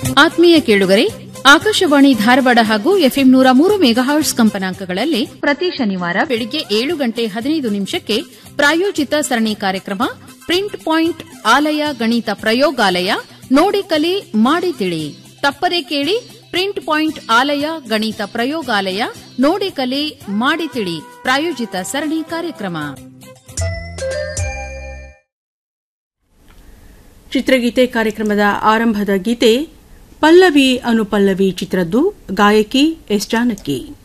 ಆತ್ಮೀಯ ಕೇಳುಗರೆ ಆಕಾಶವಾಣಿ ಧಾರವಾಡ ಹಾಗೂ ಎಫ್ಎಂ ನೂರ ಮೂರು ಮೆಗಾಹರ್ಟ್ಸ್ ಕಂಪನಾಂಕಗಳಲ್ಲಿ ಪ್ರತಿ ಶನಿವಾರ ಬೆಳಿಗ್ಗೆ ಏಳು ಗಂಟೆ ಹದಿನೈದು ನಿಮಿಷಕ್ಕೆ ಪ್ರಾಯೋಜಿತ ಸರಣಿ ಕಾರ್ಯಕ್ರಮ ಪ್ರಿಂಟ್ ಪಾಯಿಂಟ್ ಆಲಯ ಗಣಿತ ಪ್ರಯೋಗಾಲಯ ನೋಡಿ ಕಲಿ ಮಾಡಿ ತಿಳಿ ತಪ್ಪದೆ ಕೇಳಿ ಪ್ರಿಂಟ್ ಪಾಯಿಂಟ್ ಆಲಯ ಗಣಿತ ಪ್ರಯೋಗಾಲಯ ನೋಡಿ ಕಲಿ ಮಾಡಿ ತಿಳಿ ಪ್ರಾಯೋಜಿತ ಸರಣಿ ಕಾರ್ಯಕ್ರಮ ಚಿತ್ರಗೀತೆ ಕಾರ್ಯಕ್ರಮದ ಆರಂಭದ ಗೀತೆ ಪಲ್ಲವಿ ಅನುಪಲ್ಲವಿ ಚಿತ್ರದ್ದು ಗಾಯಕಿ ಎಸ್ ಜಾನಕಿ